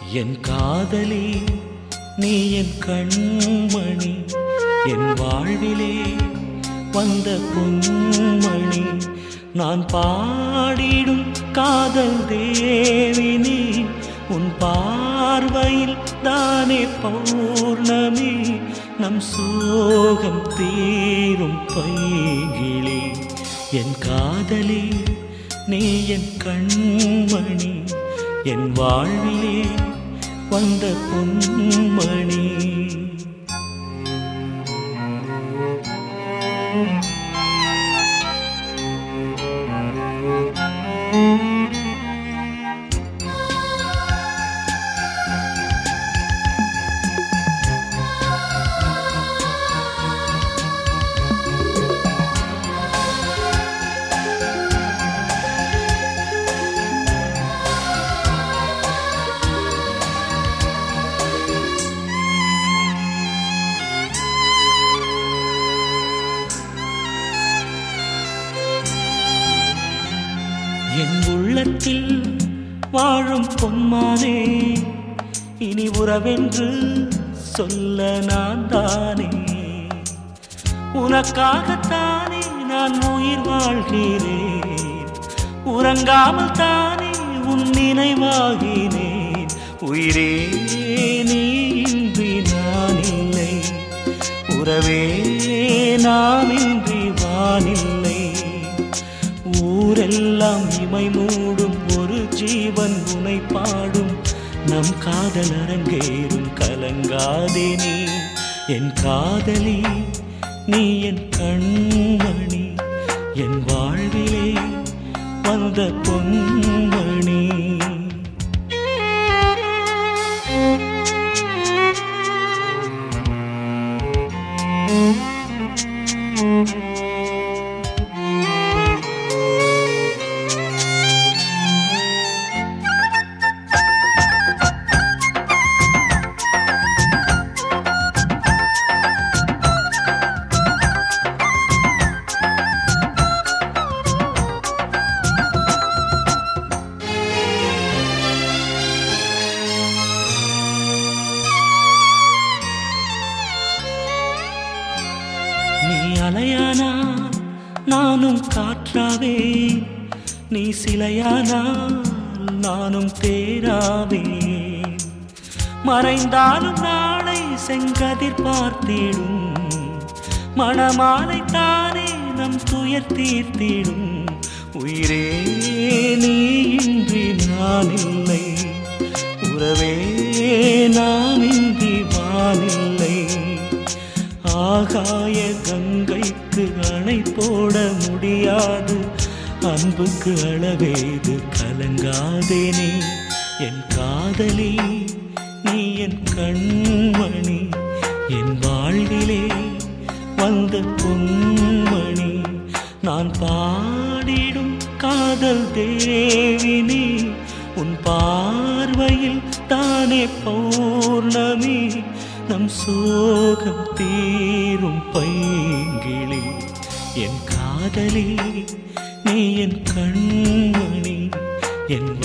என் காதலி நீ என் கண்மணி என் வாழ்விலே வந்த பொன்மணி நான் பாடிடும் காதல் தேவினி உன் பார்வையில் தானே பௌர்ணமி நம் சோகம் தீரும் பைகிளி என் காதலி நீ என் கண்மணி என் வாழ்விலே வந்த பொன்மணி என் உள்ளத்தில் வாழும் பொன்மானே இனி உறவென்று சொல்ல நான் தானே உனக்காகத்தானே நான் உயிர் வாழ்கிறேன் உறங்காமல் தானே உன் நினைவாகினேன் உயிரே நீ இன்றி நான் இல்லை உறவே நாம் இன்றி வானில்லை ஊரெல்லாம் இமை மூடும் ஒரு ஜீவன் உனை பாடும் நம் காதல் அரங்கேறும் கலங்காதே நீ என் காதலி நீ என் கண்மணி என் வாழ்விலே வந்த பொன்மணி நீ அலையானா நானும் காற்றாவே நீ சிலையானால் நானும் தேராவே மறைந்தாலும் நாளை செங்கதிர் பார்த்திடும் மணமாலை தானே நம் துயர் தீர்த்திடும் உயிரே நீ இன்றி நான் இல்லை உறவே நாம் இன்றி வானில்லை ஆகாய கங்கைக்கு அணை போட முடியாது அன்புக்கு அளவேது கலங்காதே நீ என் காதலி நீ என் கண்மணி என் வாழ்விலே வந்த பொன்மணி நான் பாடிடும் காதல் தேவினி உன் பார்வையில் தானே பௌர்ணமி நம் சோகம் தீரும் பைங்கிளி என் காதலி நீ என் கண்மணி என்